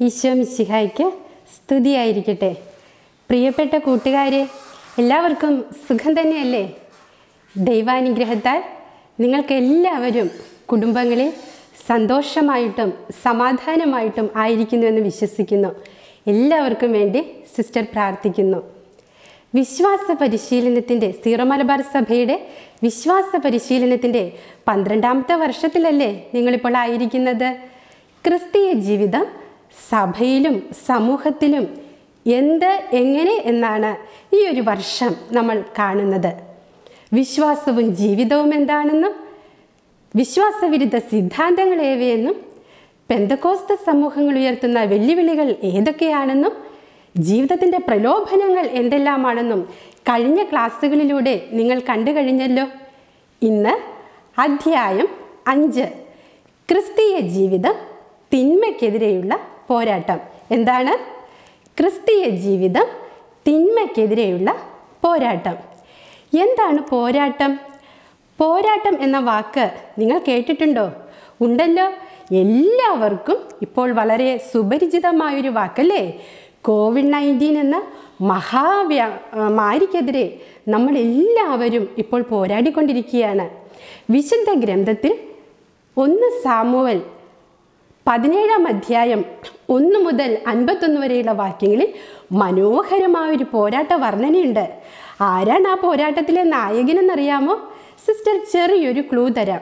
ഈശോ മിശിഹായ്ക്ക് സ്തുതിയായിരിക്കട്ടെ പ്രിയപ്പെട്ട കൂട്ടുകാരെ എല്ലാവർക്കും സുഖം തന്നെയല്ലേ ദൈവാനുഗ്രഹത്താൽ നിങ്ങൾക്ക് എല്ലാവരും കുടുംബങ്ങളിൽ സന്തോഷമായിട്ടും സമാധാനമായിട്ടും ആയിരിക്കുന്നുവെന്ന് വിശ്വസിക്കുന്നു എല്ലാവർക്കും വേണ്ടി സിസ്റ്റർ പ്രാർത്ഥിക്കുന്നു വിശ്വാസ പരിശീലനത്തിൻ്റെ സീറോ മലബാർ സഭയുടെ വിശ്വാസ പരിശീലനത്തിൻ്റെ പന്ത്രണ്ടാമത്തെ വർഷത്തിലല്ലേ നിങ്ങളിപ്പോൾ ആയിരിക്കുന്നത് ക്രിസ്തീയ ജീവിതം സഭയിലും സമൂഹത്തിലും എന്ത് എങ്ങനെ എന്നാണ് ഈ ഒരു വർഷം നമ്മൾ കാണുന്നത് വിശ്വാസവും ജീവിതവും എന്താണെന്നും വിശ്വാസവിരുദ്ധ സിദ്ധാന്തങ്ങൾ ഏവയെന്നും പെന്തക്കോസ്ത സമൂഹങ്ങൾ ഉയർത്തുന്ന വെല്ലുവിളികൾ ഏതൊക്കെയാണെന്നും ജീവിതത്തിൻ്റെ പ്രലോഭനങ്ങൾ എന്തെല്ലാമാണെന്നും കഴിഞ്ഞ ക്ലാസ്സുകളിലൂടെ നിങ്ങൾ കണ്ടു കഴിഞ്ഞല്ലോ ഇന്ന് അധ്യായം അഞ്ച് ക്രിസ്തീയ ജീവിതം തിന്മയ്ക്കെതിരെയുള്ള പോരാട്ടം എന്താണ് ക്രിസ്തീയ ജീവിതം തിന്മയ്ക്കെതിരെയുള്ള പോരാട്ടം എന്താണ് പോരാട്ടം പോരാട്ടം എന്ന വാക്ക് നിങ്ങൾ കേട്ടിട്ടുണ്ടോ ഉണ്ടല്ലോ എല്ലാവർക്കും ഇപ്പോൾ വളരെ സുപരിചിതമായൊരു വാക്കല്ലേ കോവിഡ് നയൻറ്റീൻ എന്ന മഹാവ്യാ മാരിക്കെതിരെ നമ്മൾ എല്ലാവരും ഇപ്പോൾ പോരാടിക്കൊണ്ടിരിക്കുകയാണ് വിശുദ്ധ ഗ്രന്ഥത്തിൽ ഒന്ന് സാമുവൽ പതിനേഴാം അധ്യായം ഒന്ന് മുതൽ അൻപത്തൊന്ന് വരെയുള്ള വാക്യങ്ങളിൽ മനോഹരമായൊരു പോരാട്ട വർണ്ണനയുണ്ട് ആരാണ് ആ പോരാട്ടത്തിലെ നായകനെന്നറിയാമോ സിസ്റ്റർ ചെറിയൊരു ക്ലൂ തരാം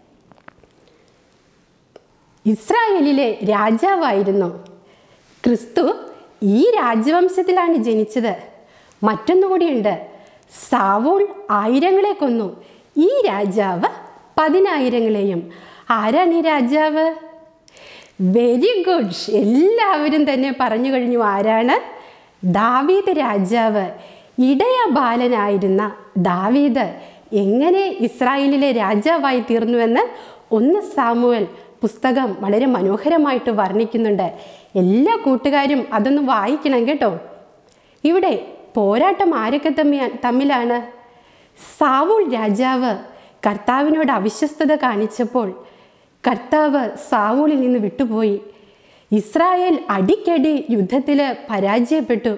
ഇസ്രായേലിലെ രാജാവായിരുന്നു ക്രിസ്തു ഈ രാജവംശത്തിലാണ് ജനിച്ചത് മറ്റൊന്നുകൂടിയുണ്ട് സാവൂൾ ആയിരങ്ങളെ കൊന്നു ഈ രാജാവ് പതിനായിരങ്ങളെയും ആരാണ് ഈ രാജാവ് വെരി ഗുഡ് എല്ലാവരും തന്നെ പറഞ്ഞു കഴിഞ്ഞു ആരാണ് ദാവീദ് രാജാവ് ഇടയ ബാലനായിരുന്ന ദാവീദ് എങ്ങനെ ഇസ്രായേലിലെ രാജാവായി തീർന്നുവെന്ന് ഒന്ന് സാമുവൽ പുസ്തകം വളരെ മനോഹരമായിട്ട് വർണ്ണിക്കുന്നുണ്ട് എല്ലാ കൂട്ടുകാരും അതൊന്ന് വായിക്കണം കേട്ടോ ഇവിടെ പോരാട്ടം ആരൊക്കെ തമ്മി തമ്മിലാണ് സാവൂൾ രാജാവ് കർത്താവിനോട് അവിശ്വസ്തത കാണിച്ചപ്പോൾ കർത്താവ് സാവൂളിൽ നിന്ന് വിട്ടുപോയി ഇസ്രായേൽ അടിക്കടി യുദ്ധത്തിൽ പരാജയപ്പെട്ടു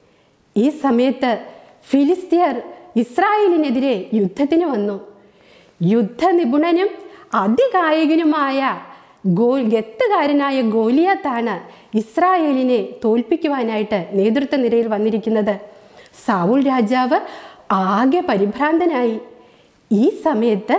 ഈ സമയത്ത് ഫിലിസ്തീയർ ഇസ്രായേലിനെതിരെ യുദ്ധത്തിന് വന്നു യുദ്ധ നിപുണനും അതികായകനുമായ ഗോ ഗത്തുകാരനായ ഗോലിയാത്താണ് ഇസ്രായേലിനെ തോൽപ്പിക്കുവാനായിട്ട് നേതൃത്വ നിരയിൽ വന്നിരിക്കുന്നത് സാവൂൾ രാജാവ് ആകെ പരിഭ്രാന്തനായി ഈ സമയത്ത്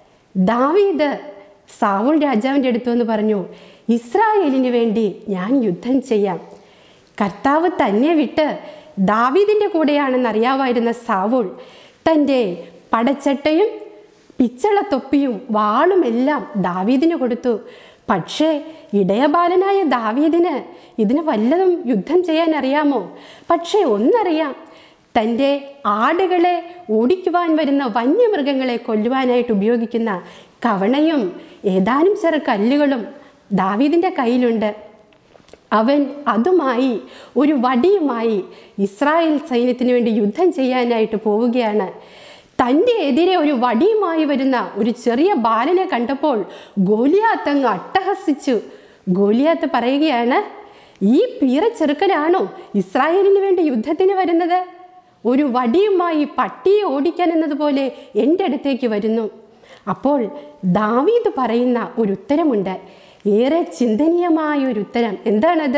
ദാവീദ് സാവൂൾ രാജാവിൻ്റെ അടുത്തു എന്ന് പറഞ്ഞു ഇസ്രായേലിന് വേണ്ടി ഞാൻ യുദ്ധം ചെയ്യാം കർത്താവ് തന്നെ വിട്ട് ദാവീദിൻ്റെ കൂടെയാണെന്ന് അറിയാമായിരുന്ന സാവൂൾ തൻ്റെ പടച്ചട്ടയും പിച്ചള തൊപ്പിയും വാളുമെല്ലാം ദാവീദിന് കൊടുത്തു പക്ഷേ ഇടയബാലനായ ദാവീദിന് ഇതിന് വല്ലതും യുദ്ധം ചെയ്യാൻ അറിയാമോ പക്ഷേ ഒന്നറിയാം തൻ്റെ ആടുകളെ ഓടിക്കുവാൻ വരുന്ന വന്യമൃഗങ്ങളെ കൊല്ലുവാനായിട്ട് ഉപയോഗിക്കുന്ന കവണയും ഏതാനും ചെറു കല്ലുകളും ദാവീദിൻ്റെ കയ്യിലുണ്ട് അവൻ അതുമായി ഒരു വടിയുമായി ഇസ്രായേൽ സൈന്യത്തിന് വേണ്ടി യുദ്ധം ചെയ്യാനായിട്ട് പോവുകയാണ് തൻ്റെ എതിരെ ഒരു വടിയുമായി വരുന്ന ഒരു ചെറിയ ബാലനെ കണ്ടപ്പോൾ ഗോലിയാത്ത് അങ്ങ് അട്ടഹസിച്ചു ഗോലിയാത്ത് പറയുകയാണ് ഈ പീറ ചെറുക്കനാണോ ഇസ്രായേലിന് വേണ്ടി യുദ്ധത്തിന് വരുന്നത് ഒരു വടിയുമായി പട്ടിയെ ഓടിക്കാൻ എന്നതുപോലെ എൻ്റെ അടുത്തേക്ക് വരുന്നു അപ്പോൾ ദാവീദ് പറയുന്ന ഒരു ഉത്തരമുണ്ട് ഏറെ ചിന്തനീയമായ ഒരു ഉത്തരം എന്താണത്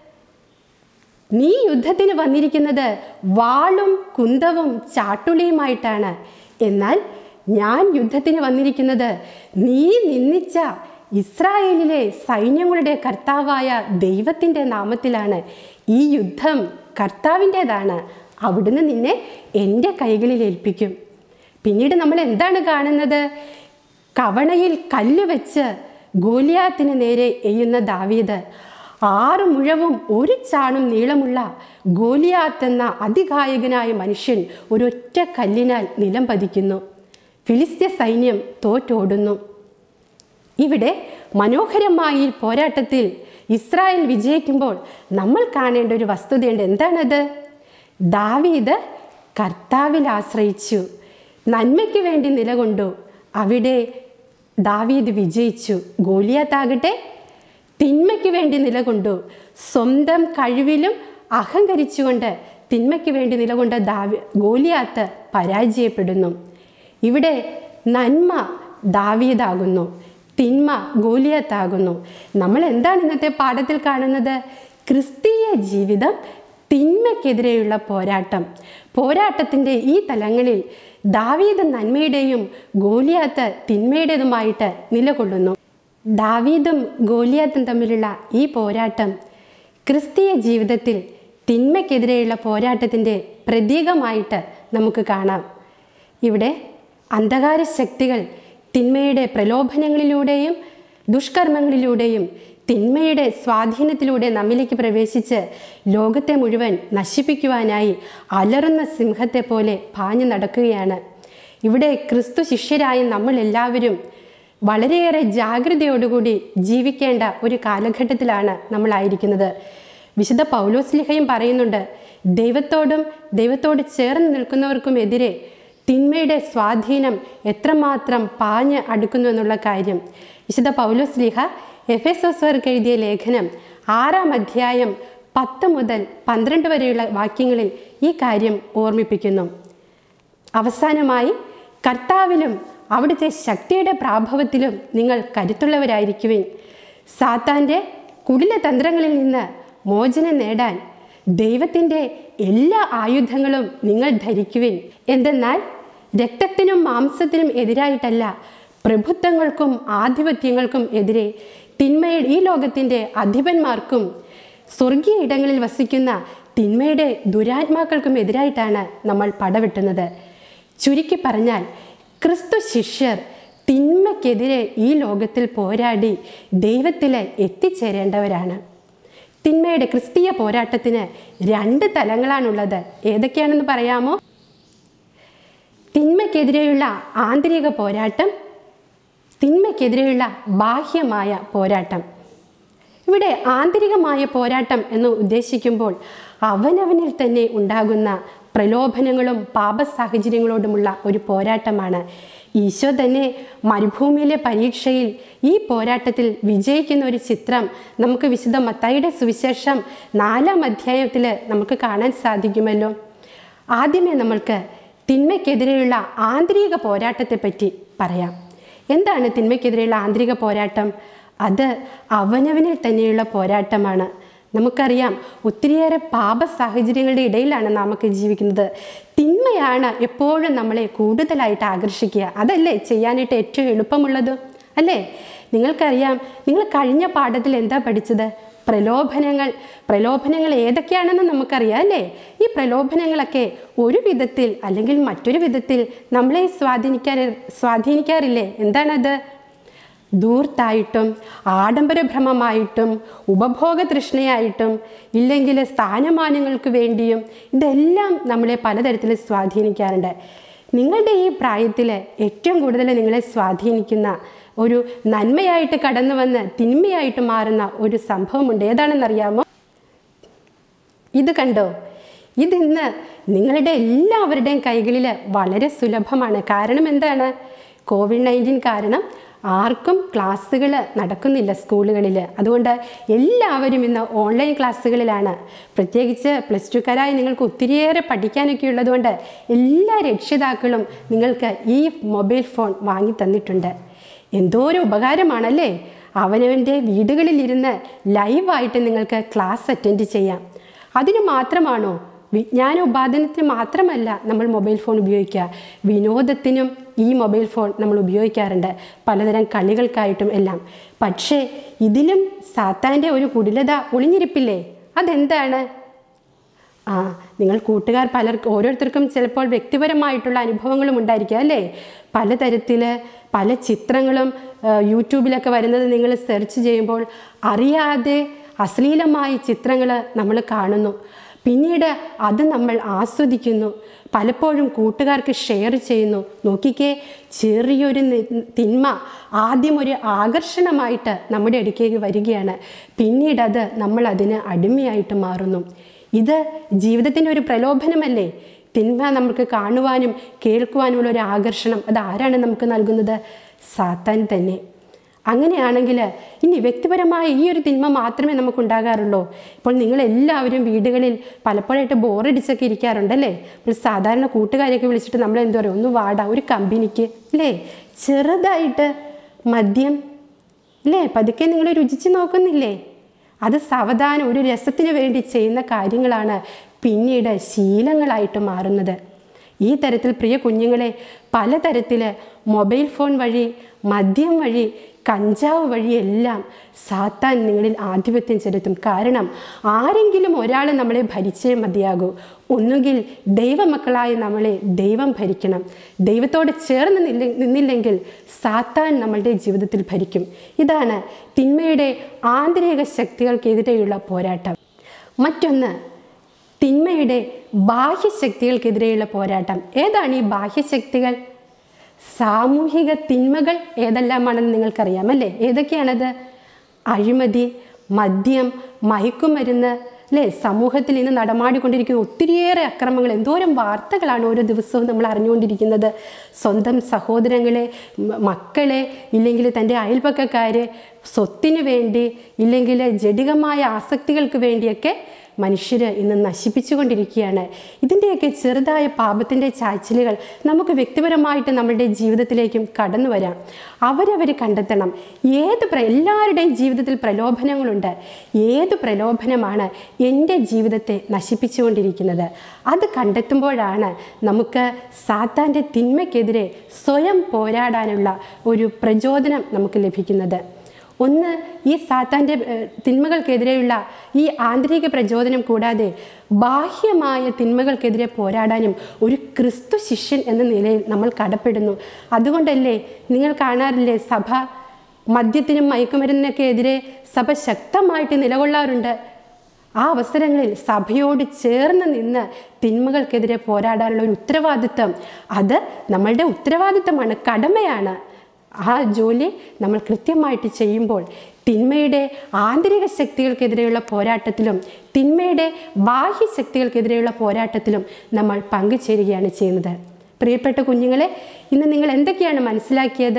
നീ യുദ്ധത്തിന് വന്നിരിക്കുന്നത് വാളും കുന്തവും ചാട്ടുളിയുമായിട്ടാണ് എന്നാൽ ഞാൻ യുദ്ധത്തിന് വന്നിരിക്കുന്നത് നീ നിന്ദിച്ച ഇസ്രായേലിലെ സൈന്യങ്ങളുടെ കർത്താവായ ദൈവത്തിൻ്റെ നാമത്തിലാണ് ഈ യുദ്ധം കർത്താവിൻ്റെതാണ് അവിടുന്ന് നിന്നെ എൻ്റെ കൈകളിൽ ഏൽപ്പിക്കും പിന്നീട് നമ്മൾ എന്താണ് കാണുന്നത് കവണയിൽ കല്ല് വെച്ച് ഗോലിയാത്തിന് നേരെ എയ്യുന്ന ദാവീദ് ആറ് മുഴവും ഒരു ചാണും നീളമുള്ള ഗോലിയാത്ത് എന്ന അതികായകനായ മനുഷ്യൻ ഒരൊറ്റ കല്ലിനാൽ നിലം പതിക്കുന്നു ഫിലിസ്ത്യ സൈന്യം തോറ്റോടുന്നു ഇവിടെ മനോഹരമായ ഈ പോരാട്ടത്തിൽ ഇസ്രായേൽ വിജയിക്കുമ്പോൾ നമ്മൾ കാണേണ്ട ഒരു വസ്തുതയുണ്ട് എന്താണത് ദാവീദ് കർത്താവിൽ ആശ്രയിച്ചു നന്മയ്ക്ക് വേണ്ടി നിലകൊണ്ടു അവിടെ ദാവീദ് വിജയിച്ചു ഗോലിയാത്താകട്ടെ തിന്മയ്ക്ക് വേണ്ടി നിലകൊണ്ടു സ്വന്തം കഴിവിലും അഹങ്കരിച്ചുകൊണ്ട് തിന്മയ്ക്ക് വേണ്ടി നിലകൊണ്ട ദാവി ഗോലിയാത്ത് പരാജയപ്പെടുന്നു ഇവിടെ നന്മ ദാവീദാകുന്നു തിന്മ ഗോലിയത്താകുന്നു നമ്മൾ എന്താണ് ഇന്നത്തെ പാഠത്തിൽ കാണുന്നത് ക്രിസ്തീയ ജീവിതം തിന്മയ്ക്കെതിരെയുള്ള പോരാട്ടം പോരാട്ടത്തിൻ്റെ ഈ തലങ്ങളിൽ ദാവീദ് നന്മയുടെയും ഗോലിയാത്ത് തിന്മയുടേതുമായിട്ട് നിലകൊള്ളുന്നു ദാവീദും ഗോലിയാത്തും തമ്മിലുള്ള ഈ പോരാട്ടം ക്രിസ്തീയ ജീവിതത്തിൽ തിന്മയ്ക്കെതിരെയുള്ള പോരാട്ടത്തിൻ്റെ പ്രതീകമായിട്ട് നമുക്ക് കാണാം ഇവിടെ അന്ധകാര ശക്തികൾ തിന്മയുടെ പ്രലോഭനങ്ങളിലൂടെയും ദുഷ്കർമ്മങ്ങളിലൂടെയും തിന്മയുടെ സ്വാധീനത്തിലൂടെ നമ്മിലേക്ക് പ്രവേശിച്ച് ലോകത്തെ മുഴുവൻ നശിപ്പിക്കുവാനായി അലറുന്ന സിംഹത്തെ പോലെ പാഞ്ഞു നടക്കുകയാണ് ഇവിടെ ക്രിസ്തു ശിഷ്യരായ നമ്മൾ എല്ലാവരും വളരെയേറെ ജാഗ്രതയോടുകൂടി ജീവിക്കേണ്ട ഒരു കാലഘട്ടത്തിലാണ് നമ്മളായിരിക്കുന്നത് വിശുദ്ധ പൗലോസ്ലിഹയും പറയുന്നുണ്ട് ദൈവത്തോടും ദൈവത്തോട് ചേർന്ന് നിൽക്കുന്നവർക്കും എതിരെ തിന്മയുടെ സ്വാധീനം എത്രമാത്രം പാഞ്ഞ് അടുക്കുന്നു എന്നുള്ള കാര്യം വിശുദ്ധ പൗലോസ്ലിഹ എഫ് എസ് എസ്വർക്ക് എഴുതിയ ലേഖനം ആറാം അധ്യായം പത്ത് മുതൽ പന്ത്രണ്ട് വരെയുള്ള വാക്യങ്ങളിൽ ഈ കാര്യം ഓർമ്മിപ്പിക്കുന്നു അവസാനമായി കർത്താവിലും അവിടുത്തെ ശക്തിയുടെ പ്രാഭവത്തിലും നിങ്ങൾ കരുത്തുള്ളവരായിരിക്കുവിൻ സാത്താൻ്റെ കുടില തന്ത്രങ്ങളിൽ നിന്ന് മോചനം നേടാൻ ദൈവത്തിൻ്റെ എല്ലാ ആയുധങ്ങളും നിങ്ങൾ ധരിക്കുവിൻ എന്തെന്നാൽ രക്തത്തിനും മാംസത്തിനും എതിരായിട്ടല്ല പ്രഭുത്വങ്ങൾക്കും ആധിപത്യങ്ങൾക്കും എതിരെ തിന്മയുടെ ഈ ലോകത്തിൻ്റെ അധിപന്മാർക്കും സ്വർഗീയ ഇടങ്ങളിൽ വസിക്കുന്ന തിന്മയുടെ ദുരാത്മാക്കൾക്കും എതിരായിട്ടാണ് നമ്മൾ പടവെട്ടുന്നത് ചുരുക്കി പറഞ്ഞാൽ ക്രിസ്തു ശിഷ്യർ തിന്മയ്ക്കെതിരെ ഈ ലോകത്തിൽ പോരാടി ദൈവത്തിൽ എത്തിച്ചേരേണ്ടവരാണ് തിന്മയുടെ ക്രിസ്തീയ പോരാട്ടത്തിന് രണ്ട് തലങ്ങളാണുള്ളത് ഏതൊക്കെയാണെന്ന് പറയാമോ തിന്മയ്ക്കെതിരെയുള്ള ആന്തരിക പോരാട്ടം തിന്മയ്ക്കെതിരെയുള്ള ബാഹ്യമായ പോരാട്ടം ഇവിടെ ആന്തരികമായ പോരാട്ടം എന്ന് ഉദ്ദേശിക്കുമ്പോൾ അവനവനിൽ തന്നെ ഉണ്ടാകുന്ന പ്രലോഭനങ്ങളും പാപ സാഹചര്യങ്ങളോടുമുള്ള ഒരു പോരാട്ടമാണ് ഈശോ തന്നെ മരുഭൂമിയിലെ പരീക്ഷയിൽ ഈ പോരാട്ടത്തിൽ വിജയിക്കുന്ന ഒരു ചിത്രം നമുക്ക് വിശുദ്ധ മത്തായിയുടെ സുവിശേഷം നാലാം അധ്യായത്തിൽ നമുക്ക് കാണാൻ സാധിക്കുമല്ലോ ആദ്യമേ നമ്മൾക്ക് തിന്മയ്ക്കെതിരെയുള്ള ആന്തരിക പോരാട്ടത്തെപ്പറ്റി പറയാം എന്താണ് തിന്മയ്ക്കെതിരെയുള്ള ആന്തരിക പോരാട്ടം അത് അവനവനിൽ തന്നെയുള്ള പോരാട്ടമാണ് നമുക്കറിയാം ഒത്തിരിയേറെ പാപ സാഹചര്യങ്ങളുടെ ഇടയിലാണ് നാമൊക്കെ ജീവിക്കുന്നത് തിന്മയാണ് എപ്പോഴും നമ്മളെ കൂടുതലായിട്ട് ആകർഷിക്കുക അതല്ലേ ചെയ്യാനായിട്ട് ഏറ്റവും എളുപ്പമുള്ളത് അല്ലേ നിങ്ങൾക്കറിയാം നിങ്ങൾ കഴിഞ്ഞ പാഠത്തിൽ എന്താ പഠിച്ചത് പ്രലോഭനങ്ങൾ പ്രലോഭനങ്ങൾ ഏതൊക്കെയാണെന്ന് നമുക്കറിയാം അല്ലേ ഈ പ്രലോഭനങ്ങളൊക്കെ ഒരു വിധത്തിൽ അല്ലെങ്കിൽ മറ്റൊരു വിധത്തിൽ നമ്മളെ സ്വാധീനിക്കാൻ സ്വാധീനിക്കാറില്ലേ എന്താണത് ധൂർത്തായിട്ടും ആഡംബരഭ്രമമായിട്ടും ഉപഭോഗ തൃഷ്ണയായിട്ടും ഇല്ലെങ്കിൽ സ്ഥാനമാനങ്ങൾക്ക് വേണ്ടിയും ഇതെല്ലാം നമ്മളെ പലതരത്തിൽ സ്വാധീനിക്കാറുണ്ട് നിങ്ങളുടെ ഈ പ്രായത്തിൽ ഏറ്റവും കൂടുതൽ നിങ്ങളെ സ്വാധീനിക്കുന്ന ഒരു നന്മയായിട്ട് കടന്നു വന്ന് തിന്മയായിട്ട് മാറുന്ന ഒരു സംഭവമുണ്ട് ഏതാണെന്നറിയാമോ ഇത് കണ്ടോ ഇതിന്ന് നിങ്ങളുടെ എല്ലാവരുടെയും കൈകളിൽ വളരെ സുലഭമാണ് കാരണം എന്താണ് കോവിഡ് നയൻറ്റീൻ കാരണം ആർക്കും ക്ലാസ്സുകൾ നടക്കുന്നില്ല സ്കൂളുകളിൽ അതുകൊണ്ട് എല്ലാവരും ഇന്ന് ഓൺലൈൻ ക്ലാസ്സുകളിലാണ് പ്രത്യേകിച്ച് പ്ലസ് ടുക്കാരായി നിങ്ങൾക്ക് ഒത്തിരിയേറെ പഠിക്കാനൊക്കെ ഉള്ളതുകൊണ്ട് എല്ലാ രക്ഷിതാക്കളും നിങ്ങൾക്ക് ഈ മൊബൈൽ ഫോൺ വാങ്ങി തന്നിട്ടുണ്ട് എന്തോ ഒരു ഉപകാരമാണല്ലേ അവനവൻ്റെ വീടുകളിലിരുന്ന് ലൈവായിട്ട് നിങ്ങൾക്ക് ക്ലാസ് അറ്റൻഡ് ചെയ്യാം അതിന് മാത്രമാണോ വിജ്ഞാന ഉപാദനത്തിന് മാത്രമല്ല നമ്മൾ മൊബൈൽ ഫോൺ ഉപയോഗിക്കുക വിനോദത്തിനും ഈ മൊബൈൽ ഫോൺ നമ്മൾ ഉപയോഗിക്കാറുണ്ട് പലതരം കളികൾക്കായിട്ടും എല്ലാം പക്ഷേ ഇതിലും സാത്താൻ്റെ ഒരു കുടിലത ഒളിഞ്ഞിരിപ്പില്ലേ അതെന്താണ് ആ നിങ്ങൾ കൂട്ടുകാർ പലർക്കും ഓരോരുത്തർക്കും ചിലപ്പോൾ വ്യക്തിപരമായിട്ടുള്ള അനുഭവങ്ങളും ഉണ്ടായിരിക്കും അല്ലേ പലതരത്തിൽ പല ചിത്രങ്ങളും ആ, യൂട്യൂബിലൊക്കെ വരുന്നത് നിങ്ങൾ സെർച്ച് ചെയ്യുമ്പോൾ അറിയാതെ അശ്ലീലമായ ചിത്രങ്ങൾ നമ്മൾ കാണുന്നു പിന്നീട് അത് നമ്മൾ ആസ്വദിക്കുന്നു പലപ്പോഴും കൂട്ടുകാർക്ക് ഷെയർ ചെയ്യുന്നു നോക്കിക്കേ ചെറിയൊരു നി- തിന്മ ആദ്യം ഒരു ആകർഷണമായിട്ട് നമ്മുടെ അടുക്കേക്ക് വരികയാണ് പിന്നീട് അത് നമ്മൾ അതിന് അടിമയായിട്ട് മാറുന്നു ഇത് ജീവിതത്തിൻ്റെ ഒരു പ്രലോഭനമല്ലേ തിന്മ നമുക്ക് കാണുവാനും കേൾക്കുവാനുമുള്ള ഒരു ആകർഷണം അത് ആരാണ് നമുക്ക് നൽകുന്നത് സാത്താൻ തന്നെ അങ്ങനെയാണെങ്കിൽ ഇനി വ്യക്തിപരമായ ഈ ഒരു തിന്മ മാത്രമേ നമുക്കുണ്ടാകാറുള്ളൂ ഇപ്പോൾ നിങ്ങളെല്ലാവരും വീടുകളിൽ പലപ്പോഴായിട്ട് ബോറടിച്ചൊക്കെ ഇരിക്കാറുണ്ടല്ലേ അപ്പോൾ സാധാരണ കൂട്ടുകാരെയൊക്കെ വിളിച്ചിട്ട് നമ്മൾ എന്താ പറയുക ഒന്ന് വാടാ ഒരു കമ്പനിക്ക് അല്ലേ ചെറുതായിട്ട് മദ്യം അല്ലേ പതുക്കെ നിങ്ങൾ രുചിച്ച് നോക്കുന്നില്ലേ അത് സാവധാനം ഒരു രസത്തിന് വേണ്ടി ചെയ്യുന്ന കാര്യങ്ങളാണ് പിന്നീട് ശീലങ്ങളായിട്ട് മാറുന്നത് ഈ തരത്തിൽ പ്രിയ കുഞ്ഞുങ്ങളെ പലതരത്തിൽ മൊബൈൽ ഫോൺ വഴി മദ്യം വഴി കഞ്ചാവ് വഴിയെല്ലാം സാത്താൻ നിങ്ങളിൽ ആധിപത്യം ചെലുത്തും കാരണം ആരെങ്കിലും ഒരാൾ നമ്മളെ ഭരിച്ചേ മതിയാകൂ ഒന്നുകിൽ ദൈവമക്കളായ നമ്മളെ ദൈവം ഭരിക്കണം ദൈവത്തോട് ചേർന്ന് നില്ല നിന്നില്ലെങ്കിൽ സാത്താൻ നമ്മളുടെ ജീവിതത്തിൽ ഭരിക്കും ഇതാണ് തിന്മയുടെ ആന്തരിക ശക്തികൾക്കെതിരെയുള്ള പോരാട്ടം മറ്റൊന്ന് തിന്മയുടെ ബാഹ്യശക്തികൾക്കെതിരെയുള്ള പോരാട്ടം ഏതാണ് ഈ ബാഹ്യശക്തികൾ സാമൂഹിക തിന്മകൾ ഏതെല്ലാമാണെന്ന് നിങ്ങൾക്കറിയാം അല്ലേ ഏതൊക്കെയാണത് അഴിമതി മദ്യം മയക്കുമരുന്ന് അല്ലേ സമൂഹത്തിൽ ഇന്ന് നടമാടിക്കൊണ്ടിരിക്കുന്ന ഒത്തിരിയേറെ അക്രമങ്ങൾ എന്തോരം വാർത്തകളാണ് ഓരോ ദിവസവും നമ്മൾ അറിഞ്ഞുകൊണ്ടിരിക്കുന്നത് സ്വന്തം സഹോദരങ്ങളെ മ- മക്കളെ ഇല്ലെങ്കിൽ തൻ്റെ അയൽപക്കക്കാരെ സ്വത്തിന് വേണ്ടി ഇല്ലെങ്കിൽ ജഡികമായ ആസക്തികൾക്ക് വേണ്ടിയൊക്കെ മനുഷ്യർ ഇന്ന് നശിപ്പിച്ചുകൊണ്ടിരിക്കുകയാണ് ഇതിൻ്റെയൊക്കെ ചെറുതായ പാപത്തിൻ്റെ ചാച്ചിലുകൾ നമുക്ക് വ്യക്തിപരമായിട്ട് നമ്മളുടെ ജീവിതത്തിലേക്കും കടന്നു വരാം അവരവർ കണ്ടെത്തണം ഏത് പ്ര എല്ലാവരുടെയും ജീവിതത്തിൽ പ്രലോഭനങ്ങളുണ്ട് ഏത് പ്രലോഭനമാണ് എൻ്റെ ജീവിതത്തെ നശിപ്പിച്ചുകൊണ്ടിരിക്കുന്നത് അത് കണ്ടെത്തുമ്പോഴാണ് നമുക്ക് സാത്താൻ്റെ തിന്മയ്ക്കെതിരെ സ്വയം പോരാടാനുള്ള ഒരു പ്രചോദനം നമുക്ക് ലഭിക്കുന്നത് ഒന്ന് ഈ സാത്താൻ്റെ ഏഹ്, തിന്മകൾക്കെതിരെയുള്ള ഈ ആന്തരിക പ്രചോദനം കൂടാതെ ബാഹ്യമായ തിന്മകൾക്കെതിരെ പോരാടാനും ഒരു ക്രിസ്തു ശിഷ്യൻ എന്ന നിലയിൽ നമ്മൾ കടപ്പെടുന്നു അതുകൊണ്ടല്ലേ നിങ്ങൾ കാണാറില്ലേ സഭ മദ്യത്തിനും മയക്കുമരുന്നിനൊക്കെ എതിരെ സഭ ശക്തമായിട്ട് നിലകൊള്ളാറുണ്ട് ആ അവസരങ്ങളിൽ സഭയോട് ചേർന്ന് നിന്ന് തിന്മകൾക്കെതിരെ പോരാടാനുള്ള ഒരു ഉത്തരവാദിത്വം അത് നമ്മളുടെ ഉത്തരവാദിത്തമാണ് കടമയാണ് ആ ജോലി നമ്മൾ കൃത്യമായിട്ട് ചെയ്യുമ്പോൾ തിന്മയുടെ ആന്തരിക ശക്തികൾക്കെതിരെയുള്ള പോരാട്ടത്തിലും തിന്മയുടെ ബാഹ്യ ശക്തികൾക്കെതിരെയുള്ള പോരാട്ടത്തിലും നമ്മൾ പങ്കുചേരുകയാണ് ചെയ്യുന്നത് പ്രിയപ്പെട്ട കുഞ്ഞുങ്ങളെ ഇന്ന് നിങ്ങൾ എന്തൊക്കെയാണ് മനസ്സിലാക്കിയത്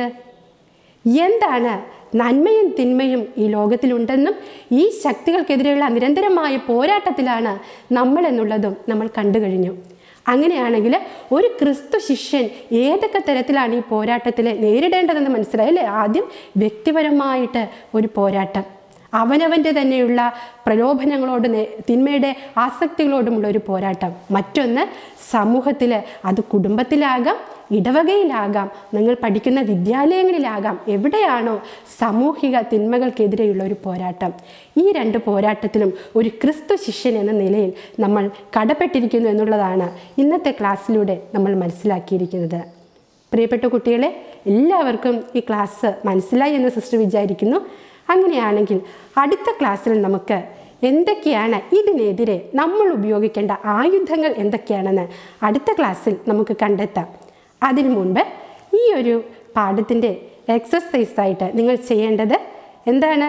എന്താണ് നന്മയും തിന്മയും ഈ ലോകത്തിലുണ്ടെന്നും ഈ ശക്തികൾക്കെതിരെയുള്ള നിരന്തരമായ പോരാട്ടത്തിലാണ് നമ്മൾ എന്നുള്ളതും നമ്മൾ കണ്ടു കഴിഞ്ഞു അങ്ങനെയാണെങ്കിൽ ഒരു ക്രിസ്തു ശിഷ്യൻ ഏതൊക്കെ തരത്തിലാണ് ഈ പോരാട്ടത്തിൽ നേരിടേണ്ടതെന്ന് മനസ്സിലായി അല്ലേ ആദ്യം വ്യക്തിപരമായിട്ട് ഒരു പോരാട്ടം അവനവൻ്റെ തന്നെയുള്ള പ്രലോഭനങ്ങളോട് നേ- തിന്മയുടെ ആസക്തികളോടുമുള്ള ഒരു പോരാട്ടം മറ്റൊന്ന് സമൂഹത്തിൽ അത് കുടുംബത്തിലാകാം ഇടവകയിലാകാം നിങ്ങൾ പഠിക്കുന്ന വിദ്യാലയങ്ങളിലാകാം എവിടെയാണോ സാമൂഹിക തിന്മകൾക്കെതിരെയുള്ള ഒരു പോരാട്ടം ഈ രണ്ട് പോരാട്ടത്തിലും ഒരു ക്രിസ്തു ശിഷ്യൻ എന്ന നിലയിൽ നമ്മൾ കടപ്പെട്ടിരിക്കുന്നു എന്നുള്ളതാണ് ഇന്നത്തെ ക്ലാസ്സിലൂടെ നമ്മൾ മനസ്സിലാക്കിയിരിക്കുന്നത് പ്രിയപ്പെട്ട കുട്ടികളെ എല്ലാവർക്കും ഈ ക്ലാസ് മനസ്സിലായി എന്ന് സിസ്റ്റർ വിചാരിക്കുന്നു അങ്ങനെയാണെങ്കിൽ അടുത്ത ക്ലാസ്സിൽ നമുക്ക് എന്തൊക്കെയാണ് ഇതിനെതിരെ നമ്മൾ ഉപയോഗിക്കേണ്ട ആയുധങ്ങൾ എന്തൊക്കെയാണെന്ന് അടുത്ത ക്ലാസ്സിൽ നമുക്ക് കണ്ടെത്താം അതിനു മുൻപ് ഈ ഒരു പാഠത്തിൻ്റെ എക്സസൈസായിട്ട് നിങ്ങൾ ചെയ്യേണ്ടത് എന്താണ്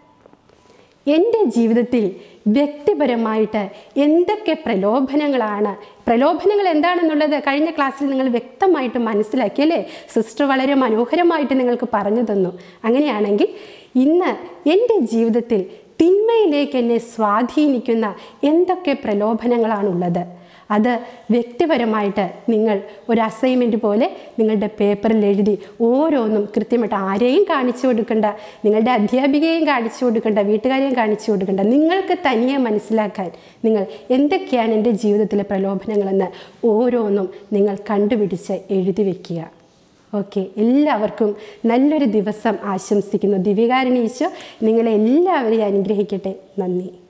എൻ്റെ ജീവിതത്തിൽ വ്യക്തിപരമായിട്ട് എന്തൊക്കെ പ്രലോഭനങ്ങളാണ് പ്രലോഭനങ്ങൾ എന്താണെന്നുള്ളത് കഴിഞ്ഞ ക്ലാസ്സിൽ നിങ്ങൾ വ്യക്തമായിട്ട് മനസ്സിലാക്കി അല്ലേ സിസ്റ്റർ വളരെ മനോഹരമായിട്ട് നിങ്ങൾക്ക് പറഞ്ഞു തന്നു അങ്ങനെയാണെങ്കിൽ ഇന്ന് എൻ്റെ ജീവിതത്തിൽ തിന്മയിലേക്ക് എന്നെ സ്വാധീനിക്കുന്ന എന്തൊക്കെ പ്രലോഭനങ്ങളാണുള്ളത് അത് വ്യക്തിപരമായിട്ട് നിങ്ങൾ ഒരു അസൈൻമെൻറ്റ് പോലെ നിങ്ങളുടെ പേപ്പറിൽ എഴുതി ഓരോന്നും കൃത്യമായിട്ട് ആരെയും കാണിച്ചു കൊടുക്കണ്ട നിങ്ങളുടെ അധ്യാപികയെയും കാണിച്ചു കൊടുക്കണ്ട വീട്ടുകാരെയും കാണിച്ചു കൊടുക്കണ്ട നിങ്ങൾക്ക് തനിയെ മനസ്സിലാക്കാൻ നിങ്ങൾ എന്തൊക്കെയാണ് എൻ്റെ ജീവിതത്തിലെ പ്രലോഭനങ്ങളെന്ന് ഓരോന്നും നിങ്ങൾ കണ്ടുപിടിച്ച് എഴുതി വയ്ക്കുക ഓക്കെ എല്ലാവർക്കും നല്ലൊരു ദിവസം ആശംസിക്കുന്നു ദിവ്യകാരണീശോ നിങ്ങളെ എല്ലാവരെയും അനുഗ്രഹിക്കട്ടെ നന്ദി